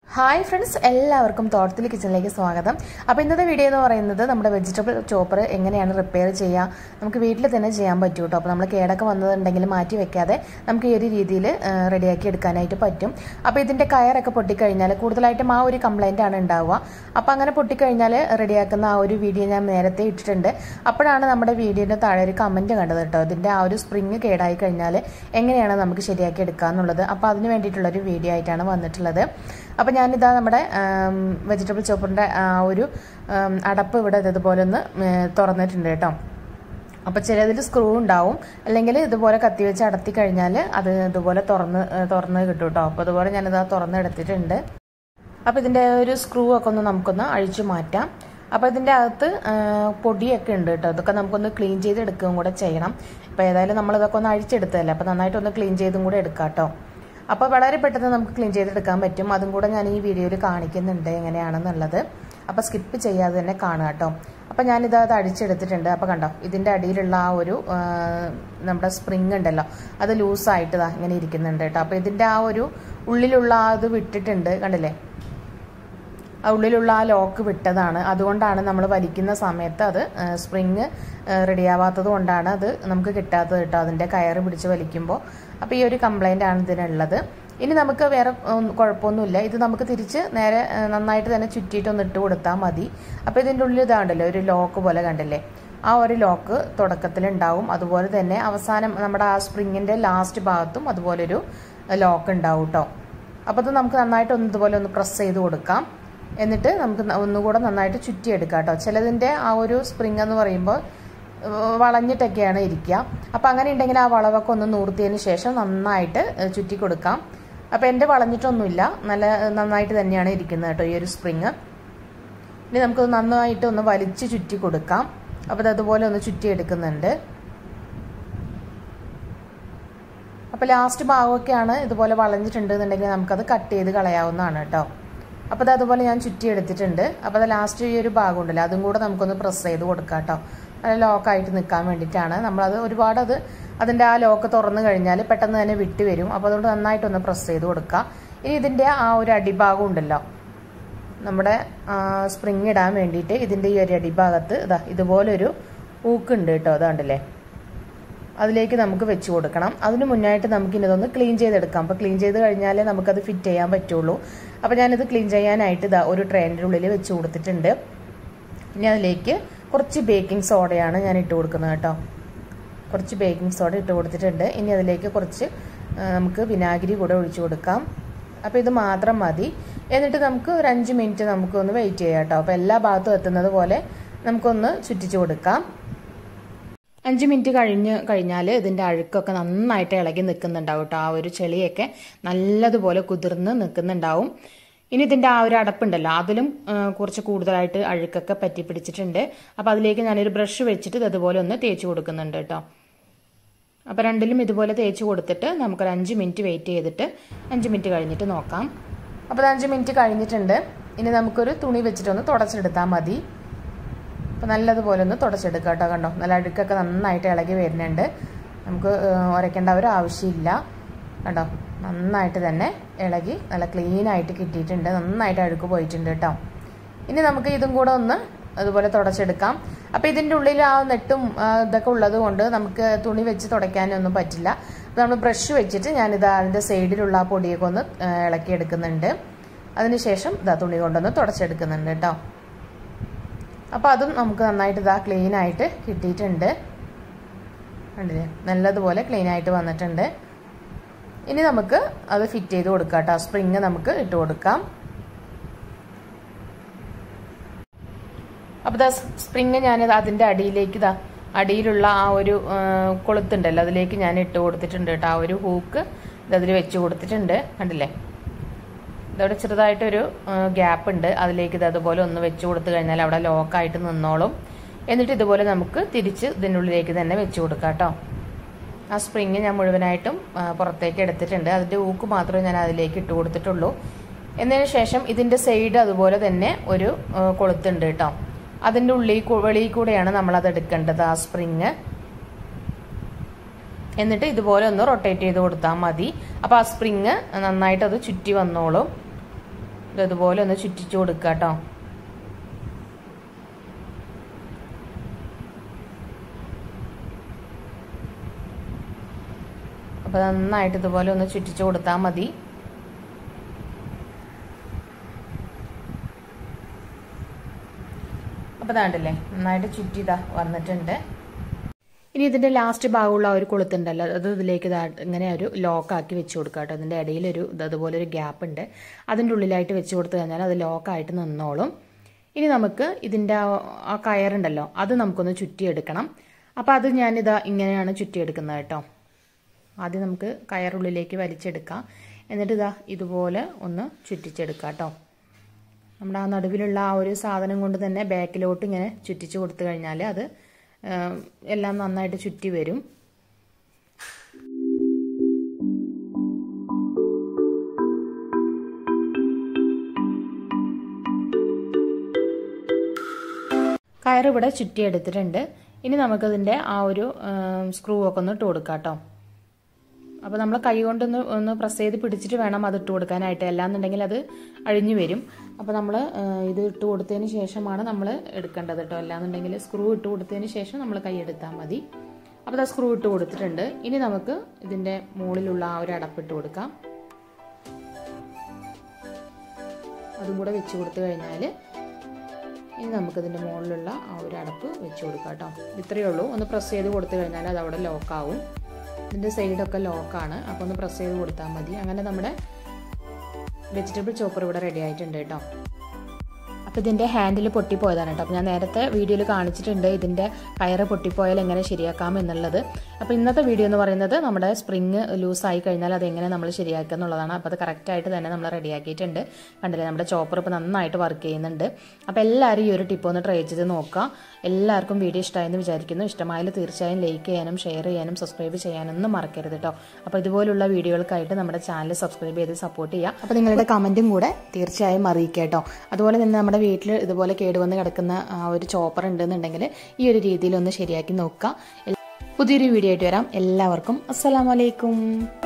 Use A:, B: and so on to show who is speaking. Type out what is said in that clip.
A: hi friends എല്ലാവർക്കും തോട്ടത്തിൽ കിച്ചണിലേക്ക് സ്വാഗതം അപ്പോൾ ഇന്നത്തെ വീഡിയോ എന്ന് പറയുന്നത് നമ്മുടെ വെജിറ്റബിൾ ചോപ്പർ എങ്ങനെയാണ് റിപ്പയർ ചെയ്യുക നമുക്ക് വീട്ടിൽ തന്നെ ചെയ്യാൻ പറ്റും കേട്ടോ അപ്പോൾ നമ്മൾ കേടൊക്കെ വന്നതുണ്ടെങ്കിൽ മാറ്റി വെക്കാതെ നമുക്ക് ഈ ഒരു രീതിയിൽ റെഡിയാക്കി എടുക്കാനായിട്ട് പറ്റും അപ്പോൾ ഇതിൻ്റെ കയറൊക്കെ പൊട്ടിക്കഴിഞ്ഞാൽ കൂടുതലായിട്ടും ആ ഒരു കംപ്ലൈൻ്റ് ആണ് ഉണ്ടാവുക അപ്പോൾ അങ്ങനെ പൊട്ടിക്കഴിഞ്ഞാൽ റെഡിയാക്കുന്ന ആ ഒരു വീഡിയോ ഞാൻ നേരത്തെ ഇട്ടിട്ടുണ്ട് അപ്പോഴാണ് നമ്മുടെ വീഡിയോൻ്റെ താഴെ ഒരു കമൻറ്റ് കണ്ടത് കേട്ടോ ഇതിൻ്റെ ആ ഒരു സ്പ്രിങ് കേടായി കഴിഞ്ഞാൽ എങ്ങനെയാണ് നമുക്ക് ശരിയാക്കി എടുക്കുക എന്നുള്ളത് അപ്പോൾ അതിന് വേണ്ടിയിട്ടുള്ളൊരു വീഡിയോ ആയിട്ടാണ് വന്നിട്ടുള്ളത് അപ്പോൾ ഞാനിതാ നമ്മുടെ വെജിറ്റബിൾ ചോപ്പറിൻ്റെ ആ ഒരു അടപ്പ് ഇവിടെ ഇതുപോലെ ഒന്ന് തുറന്നിട്ടുണ്ട് കേട്ടോ അപ്പോൾ ചിലതിൽ സ്ക്രൂ ഉണ്ടാവും അല്ലെങ്കിൽ ഇതുപോലെ കത്തി വെച്ച് അടത്തി കഴിഞ്ഞാൽ അത് ഇതുപോലെ തുറന്ന് തുറന്ന് കിട്ടും കേട്ടോ അപ്പോൾ അതുപോലെ ഞാനിതാ തുറന്നെടുത്തിട്ടുണ്ട് അപ്പോൾ ഇതിൻ്റെ ഒരു സ്ക്രൂ ഒക്കെ ഒന്ന് നമുക്കൊന്ന് അഴിച്ചു മാറ്റാം അപ്പോൾ ഇതിൻ്റെ അകത്ത് പൊടിയൊക്കെ ഉണ്ട് കേട്ടോ ഇതൊക്കെ നമുക്കൊന്ന് ക്ലീൻ ചെയ്ത് എടുക്കുകയും കൂടെ ചെയ്യണം ഇപ്പോൾ ഏതായാലും നമ്മളിതൊക്കെ ഒന്ന് അഴിച്ചെടുത്തതല്ലേ അപ്പോൾ നന്നായിട്ടൊന്ന് ക്ലീൻ ചെയ്തും കൂടെ എടുക്കാം കേട്ടോ അപ്പോൾ വളരെ പെട്ടെന്ന് നമുക്ക് ക്ലീൻ ചെയ്തെടുക്കാൻ പറ്റും അതും കൂടെ ഞാൻ ഈ വീഡിയോയിൽ കാണിക്കുന്നുണ്ട് എങ്ങനെയാണെന്നുള്ളത് അപ്പോൾ സ്കിപ്പ് ചെയ്യാതെ തന്നെ കാണുക കേട്ടോ അപ്പോൾ ഞാനിത് അത് അടിച്ചെടുത്തിട്ടുണ്ട് അപ്പോൾ കണ്ടോ ഇതിൻ്റെ അടിയിലുള്ള ആ ഒരു നമ്മുടെ സ്പ്രിങ് ഉണ്ടല്ലോ അത് ലൂസായിട്ട് ഇതാ ഇങ്ങനെ ഇരിക്കുന്നുണ്ട് കേട്ടോ അപ്പോൾ ഇതിൻ്റെ ആ ഒരു ഉള്ളിലുള്ള ആ ഇത് വിട്ടിട്ടുണ്ട് കണ്ടില്ലേ ആ ഉള്ളിലുള്ള ആ ലോക്ക് വിട്ടതാണ് അതുകൊണ്ടാണ് നമ്മൾ വലിക്കുന്ന സമയത്ത് അത് സ്പ്രിങ് റെഡിയാവാത്തത് കൊണ്ടാണ് അത് നമുക്ക് കിട്ടാത്തത് കേട്ടോ അതിൻ്റെ കയറ് പിടിച്ച് വലിക്കുമ്പോൾ അപ്പോൾ ഈ ഒരു കംപ്ലൈൻ്റ് ആണ് ഇതിനുള്ളത് ഇനി നമുക്ക് വേറെ കുഴപ്പമൊന്നുമില്ല ഇത് നമുക്ക് തിരിച്ച് നേരെ നന്നായിട്ട് തന്നെ ചുറ്റിയിട്ടൊന്ന് ഇട്ട് കൊടുത്താൽ മതി അപ്പോൾ ഇതിൻ്റെ ഉള്ളിൽ ഇതാണ്ടല്ലോ ഒരു ലോക്ക് പോലെ കണ്ടില്ലേ ആ ഒരു ലോക്ക് തുടക്കത്തിൽ ഉണ്ടാവും അതുപോലെ തന്നെ അവസാനം നമ്മുടെ ആ സ്പ്രിങ്ങിൻ്റെ ലാസ്റ്റ് ഭാഗത്തും അതുപോലെ ഒരു ലോക്ക് ഉണ്ടാവും കേട്ടോ അപ്പോൾ അത് നമുക്ക് നന്നായിട്ട് ഒന്ന് ഇതുപോലെ ഒന്ന് പ്രസ് ചെയ്ത് കൊടുക്കാം എന്നിട്ട് നമുക്ക് ഒന്നുകൂടെ നന്നായിട്ട് ചുറ്റിയെടുക്കാം കേട്ടോ ചിലതിൻ്റെ ആ ഒരു സ്പ്രിങ് എന്ന് പറയുമ്പോൾ വളഞ്ഞിട്ടൊക്കെയാണ് ഇരിക്കുക അപ്പോൾ അങ്ങനെ ഉണ്ടെങ്കിൽ ആ വളവൊക്കെ ഒന്ന് നൂർത്തിയതിന് ശേഷം നന്നായിട്ട് ചുറ്റി കൊടുക്കാം അപ്പോൾ എൻ്റെ വളഞ്ഞിട്ടൊന്നുമില്ല നല്ല നന്നായിട്ട് തന്നെയാണ് ഇരിക്കുന്നത് കേട്ടോ ഈ ഒരു സ്പ്രിങ് ഇനി നമുക്ക് നന്നായിട്ട് ഒന്ന് വലിച്ച് ചുറ്റി കൊടുക്കാം അപ്പോൾ അത് അതുപോലെ ഒന്ന് ചുറ്റി എടുക്കുന്നുണ്ട് അപ്പോൾ ലാസ്റ്റ് ഭാഗമൊക്കെയാണ് ഇതുപോലെ വളഞ്ഞിട്ടുണ്ട് എന്നുണ്ടെങ്കിൽ നമുക്കത് കട്ട് ചെയ്ത് കളയാവുന്നതാണ് കേട്ടോ അപ്പോൾ അത് അതുപോലെ ഞാൻ ചുറ്റി എടുത്തിട്ടുണ്ട് അപ്പോൾ അത് ലാസ്റ്റ് ഈ ഒരു ഭാഗം ഉണ്ടല്ലോ അതും കൂടെ നമുക്കൊന്ന് പ്രസ് ചെയ്ത് കൊടുക്കാം കേട്ടോ അത് ലോക്കായിട്ട് നിൽക്കാൻ വേണ്ടിയിട്ടാണ് നമ്മളത് ഒരുപാട് അത് അതിൻ്റെ ആ ലോക്ക് തുറന്നു കഴിഞ്ഞാൽ പെട്ടെന്ന് തന്നെ വിട്ട് വരും അപ്പോൾ അതുകൊണ്ട് നന്നായിട്ടൊന്ന് പ്രസ് ചെയ്ത് കൊടുക്കുക ഇനി ഇതിൻ്റെ ആ ഒരു അടിഭാഗം ഉണ്ടല്ലോ നമ്മുടെ സ്പ്രിങ് ഇടാൻ വേണ്ടിയിട്ട് ഇതിൻ്റെ ഈ ഒരു അടിഭാഗത്ത് ഇതാ ഇതുപോലൊരു ഊക്കുണ്ട് കേട്ടോ അതാണ്ടല്ലേ അതിലേക്ക് നമുക്ക് വെച്ച് കൊടുക്കണം അതിന് മുന്നായിട്ട് നമുക്ക് ഇതൊന്ന് ക്ലീൻ ചെയ്തെടുക്കാം അപ്പോൾ ക്ലീൻ ചെയ്ത് കഴിഞ്ഞാലേ നമുക്കത് ഫിറ്റ് ചെയ്യാൻ പറ്റുള്ളൂ അപ്പോൾ ഞാനിത് ക്ലീൻ ചെയ്യാനായിട്ട് ഇതാ ഒരു ട്രെയിനിൻ്റെ ഉള്ളിൽ വെച്ച് കൊടുത്തിട്ടുണ്ട് ഇനി അതിലേക്ക് കുറച്ച് ബേക്കിംഗ് സോഡയാണ് ഞാൻ ഇട്ട് കൊടുക്കുന്നത് കേട്ടോ കുറച്ച് ബേക്കിംഗ് സോഡ ഇട്ട് കൊടുത്തിട്ടുണ്ട് ഇനി അതിലേക്ക് കുറച്ച് നമുക്ക് വിനാഗിരി കൂടെ ഒഴിച്ചു കൊടുക്കാം അപ്പോൾ ഇത് മാത്രം മതി എന്നിട്ട് നമുക്ക് ഒരു അഞ്ച് മിനിറ്റ് നമുക്കൊന്ന് വെയിറ്റ് ചെയ്യാം കേട്ടോ അപ്പോൾ എല്ലാ ഭാഗത്തും എത്തുന്നത് പോലെ നമുക്കൊന്ന് ചുറ്റിച്ചു കൊടുക്കാം അഞ്ച് മിനിറ്റ് കഴിഞ്ഞ് കഴിഞ്ഞാൽ ഇതിൻ്റെ അഴുക്കൊക്കെ നന്നായിട്ട് ഇളകി നിൽക്കുന്നുണ്ടാവും കേട്ടോ ആ ഒരു ചെളിയൊക്കെ നല്ലതുപോലെ കുതിർന്ന് നിൽക്കുന്നുണ്ടാവും ഇനി ഇതിൻ്റെ ആ ഒരു അടപ്പുണ്ടല്ലോ അതിലും കുറച്ച് കൂടുതലായിട്ട് അഴുക്കൊക്കെ പറ്റി പിടിച്ചിട്ടുണ്ട് അപ്പോൾ അതിലേക്ക് ഞാനൊരു ബ്രഷ് വെച്ചിട്ട് അതുപോലെ ഒന്ന് തേച്ച് കൊടുക്കുന്നുണ്ട് കേട്ടോ അപ്പോൾ രണ്ടിലും ഇതുപോലെ തേച്ച് കൊടുത്തിട്ട് നമുക്കൊരു അഞ്ച് മിനിറ്റ് വെയിറ്റ് ചെയ്തിട്ട് അഞ്ച് മിനിറ്റ് കഴിഞ്ഞിട്ട് നോക്കാം അപ്പോൾ അഞ്ച് മിനിറ്റ് കഴിഞ്ഞിട്ടുണ്ട് ഇനി നമുക്കൊരു തുണി വെച്ചിട്ടൊന്ന് തുടച്ചെടുത്താൽ മതി അപ്പോൾ നല്ലതുപോലെ ഒന്ന് തുടച്ചെടുക്കുക കേട്ടോ കണ്ടോ നല്ല അഴുക്കൊക്കെ നന്നായിട്ട് ഇളകി വരുന്നുണ്ട് നമുക്ക് ഉരയ്ക്കേണ്ട ഒരു ആവശ്യമില്ല കണ്ടോ നന്നായിട്ട് തന്നെ ഇളകി നല്ല ക്ലീൻ ആയിട്ട് കിട്ടിയിട്ടുണ്ട് നന്നായിട്ട് അഴുക്ക് പോയിട്ടുണ്ട് കേട്ടോ ഇനി നമുക്ക് ഇതും കൂടെ ഒന്ന് അതുപോലെ തുടച്ചെടുക്കാം അപ്പോൾ ഇതിൻ്റെ ഉള്ളിൽ ആ നെട്ടും ഇതൊക്കെ ഉള്ളത് കൊണ്ട് നമുക്ക് തുണി വെച്ച് തുടയ്ക്കാനൊന്നും പറ്റില്ല അപ്പോൾ നമ്മൾ ബ്രഷ് വെച്ചിട്ട് ഞാനിത് അതിൻ്റെ സൈഡിലുള്ള ആ പൊടിയൊക്കെ ഒന്ന് ഇളക്കിയെടുക്കുന്നുണ്ട് അതിനുശേഷം ഇതാ തുണി കൊണ്ടൊന്ന് തുടച്ചെടുക്കുന്നുണ്ട് കേട്ടോ അപ്പോൾ അതും നമുക്ക് നന്നായിട്ട് ഇതാ ക്ലീൻ ആയിട്ട് കിട്ടിയിട്ടുണ്ട് കണ്ടില്ലേ നല്ലതുപോലെ ക്ലീൻ ആയിട്ട് വന്നിട്ടുണ്ട് ഇനി നമുക്ക് അത് ഫിറ്റ് ചെയ്ത് കൊടുക്കാം കേട്ടോ സ്പ്രിങ് നമുക്ക് ഇട്ട് കൊടുക്കാം അപ്പോൾ ഇതാ സ്പ്രിങ് ഞാൻ അതിൻ്റെ അടിയിലേക്ക് ഇതാ അടിയിലുള്ള ആ ഒരു കൊളുത്തുണ്ടല്ലോ അതിലേക്ക് ഞാൻ ഇട്ട് കൊടുത്തിട്ടുണ്ട് കേട്ടോ ആ ഒരു ഹൂക്ക് ഇതിൽ വെച്ച് കൊടുത്തിട്ടുണ്ട് കണ്ടില്ലേ ഇതവിടെ ചെറുതായിട്ടൊരു ഗ്യാപ്പ് ഉണ്ട് അതിലേക്ക് ഇത് അതുപോലെ ഒന്ന് വെച്ച് കൊടുത്തു കഴിഞ്ഞാൽ അവിടെ ലോക്കായിട്ട് നിന്നോളും എന്നിട്ട് ഇതുപോലെ നമുക്ക് തിരിച്ച് ഇതിനുള്ളിലേക്ക് തന്നെ വെച്ച് കൊടുക്കാം കേട്ടോ ആ സ്പ്രിങ് ഞാൻ മുഴുവനായിട്ടും പുറത്തേക്ക് എടുത്തിട്ടുണ്ട് അതിൻ്റെ ഊക്ക് മാത്രമേ ഞാൻ അതിലേക്ക് ഇട്ട് കൊടുത്തിട്ടുള്ളൂ എന്നതിന് ശേഷം ഇതിൻ്റെ സൈഡ് അതുപോലെ തന്നെ ഒരു കൊളുത്തുണ്ട് കേട്ടോ അതിൻ്റെ ഉള്ളിൽ വെളിയിൽ കൂടെയാണ് നമ്മളത് എടുക്കേണ്ടത് ആ സ്പ്രിങ് എന്നിട്ട് ഇതുപോലെ ഒന്ന് റൊട്ടേറ്റ് ചെയ്ത് കൊടുത്താൽ മതി അപ്പോൾ ആ സ്പ്രിങ് നന്നായിട്ട് അത് ചുറ്റി വന്നോളും ഇതുപോലെ ഒന്ന് ചുറ്റിച്ചു കൊടുക്കുക കേട്ടോ അപ്പോൾ നന്നായിട്ട് ഇതുപോലെ ഒന്ന് ചുറ്റിച്ചു കൊടുത്താൽ മതി അപ്പോൾ ഇതാണ്ടല്ലേ നന്നായിട്ട് ചുറ്റി ഇതാ വന്നിട്ടുണ്ട് ഇനി ഇതിൻ്റെ ലാസ്റ്റ് ഭാഗമുള്ള ഒരു കൊളുത്തുണ്ടല്ലോ അത് ഇതിലേക്ക് ഇതാ ഇങ്ങനെ ഒരു ലോക്കാക്കി വെച്ച് കൊടുക്കുക കേട്ടോ അതിൻ്റെ ഇടയിലൊരു അതുപോലെ ഒരു ഗ്യാപ്പ് ഉണ്ട് അതിൻ്റെ ഉള്ളിലായിട്ട് വെച്ച് കൊടുത്തു കഴിഞ്ഞാൽ അത് ലോക്കായിട്ട് നിന്നോളും ഇനി നമുക്ക് ഇതിൻ്റെ ആ കയറുണ്ടല്ലോ അത് നമുക്കൊന്ന് ചുറ്റിയെടുക്കണം അപ്പോൾ അത് ഞാനിതാ ഇങ്ങനെയാണ് ചുറ്റിയെടുക്കുന്നത് കേട്ടോ ആദ്യം നമുക്ക് കയറുള്ളിലേക്ക് വലിച്ചെടുക്കാം എന്നിട്ട് ഇതാ ഇതുപോലെ ഒന്ന് ചുറ്റിച്ചെടുക്കാം കേട്ടോ നമ്മുടെ ആ നടുവിലുള്ള ആ ഒരു സാധനം കൊണ്ട് തന്നെ ബാക്കിലോട്ട് ഇങ്ങനെ ചുറ്റിച്ച് കൊടുത്തു കഴിഞ്ഞാൽ അത് എല്ലാം നന്നായിട്ട് ചുറ്റി വരും കയർ ഇവിടെ ചുറ്റിയെടുത്തിട്ടുണ്ട് ഇനി നമുക്കതിൻ്റെ ആ ഒരു സ്ക്രൂ ഒക്കെ ഒന്ന് ഇട്ട് കൊടുക്കാം കേട്ടോ അപ്പോൾ നമ്മൾ കൈ കൊണ്ടൊന്ന് ഒന്ന് പ്രസ് ചെയ്ത് പിടിച്ചിട്ട് വേണം അത് ഇട്ട് കൊടുക്കാനായിട്ട് അല്ലാന്നുണ്ടെങ്കിൽ അത് അഴിഞ്ഞു വരും അപ്പോൾ നമ്മൾ ഇത് ഇട്ട് കൊടുത്തതിന് ശേഷമാണ് നമ്മൾ എടുക്കേണ്ടത് കേട്ടോ അല്ലാന്നുണ്ടെങ്കിൽ സ്ക്രൂ ഇട്ട് കൊടുത്തതിന് ശേഷം നമ്മൾ കൈ എടുത്താൽ മതി അപ്പോൾ അത് സ്ക്രൂ ഇട്ട് കൊടുത്തിട്ടുണ്ട് ഇനി നമുക്ക് ഇതിൻ്റെ മുകളിലുള്ള ആ ഒരു അടപ്പിട്ട് കൊടുക്കാം അതും കൂടെ വെച്ച് കൊടുത്തു കഴിഞ്ഞാൽ ഇനി നമുക്കിതിൻ്റെ മുകളിലുള്ള ആ ഒരു അടപ്പ് വെച്ച് കൊടുക്കാം കേട്ടോ ഇത്രയേ ഉള്ളൂ ഒന്ന് പ്രസ് ചെയ്ത് കൊടുത്തു കഴിഞ്ഞാൽ അത് അവിടെ ലോക്കാവും ഇതിൻ്റെ സൈഡൊക്കെ ലോക്കാണ് അപ്പോൾ ഒന്ന് പ്രസ് ചെയ്ത് കൊടുത്താൽ മതി അങ്ങനെ നമ്മുടെ വെജിറ്റബിൾ ചോപ്പർ ഇവിടെ റെഡി ആയിട്ടുണ്ട് കേട്ടോ അപ്പോൾ ഇതിൻ്റെ ഹാൻഡിൽ പൊട്ടിപ്പോയതാണ് കേട്ടോ അപ്പോൾ ഞാൻ നേരത്തെ വീഡിയോയിൽ കാണിച്ചിട്ടുണ്ട് ഇതിൻ്റെ കയറ് പൊട്ടിപ്പോയാൽ എങ്ങനെ ശരിയാക്കാം എന്നുള്ളത് അപ്പോൾ ഇന്നത്തെ വീഡിയോ എന്ന് പറയുന്നത് നമ്മുടെ സ്പ്രിങ് ലൂസായി കഴിഞ്ഞാൽ അത് എങ്ങനെ നമ്മൾ ശരിയാക്കുക എന്നുള്ളതാണ് അപ്പോൾ അത് കറക്റ്റായിട്ട് തന്നെ നമ്മൾ റെഡിയാക്കിയിട്ടുണ്ട് കണ്ടില്ലേ നമ്മുടെ ചോപ്പർ ഇപ്പോൾ നന്നായിട്ട് വർക്ക് ചെയ്യുന്നുണ്ട് അപ്പോൾ എല്ലാവരും ഈ ഒരു ടിപ്പ് ഒന്ന് ട്രൈ ചെയ്ത് നോക്കുക എല്ലാവർക്കും വീഡിയോ ഇഷ്ടമായെന്ന് വിചാരിക്കുന്നു ഇഷ്ടമായാലും തീർച്ചയായും ലൈക്ക് ചെയ്യാനും ഷെയർ ചെയ്യാനും സബ്സ്ക്രൈബ് ചെയ്യാനൊന്നും മറക്കരുത് കേട്ടോ അപ്പോൾ ഇതുപോലുള്ള വീഡിയോകൾക്കായിട്ട് നമ്മുടെ ചാനൽ സബ്സ്ക്രൈബ് ചെയ്ത് സപ്പോർട്ട് ചെയ്യുക അപ്പോൾ നിങ്ങളുടെ കമൻറ്റും കൂടെ തീർച്ചയായും അറിയിക്കുക കേട്ടോ അതുപോലെ തന്നെ നമ്മുടെ വീട്ടിൽ ഇതുപോലെ കേടുവന്ന് കിടക്കുന്ന ആ ഒരു ചോപ്പർ ഉണ്ടെന്നുണ്ടെങ്കിൽ ഈ ഒരു രീതിയിൽ ഒന്ന് ശരിയാക്കി നോക്കുക പുതിയൊരു വീഡിയോ ആയിട്ട് വരാം എല്ലാവർക്കും അസ്സലാമലൈക്കും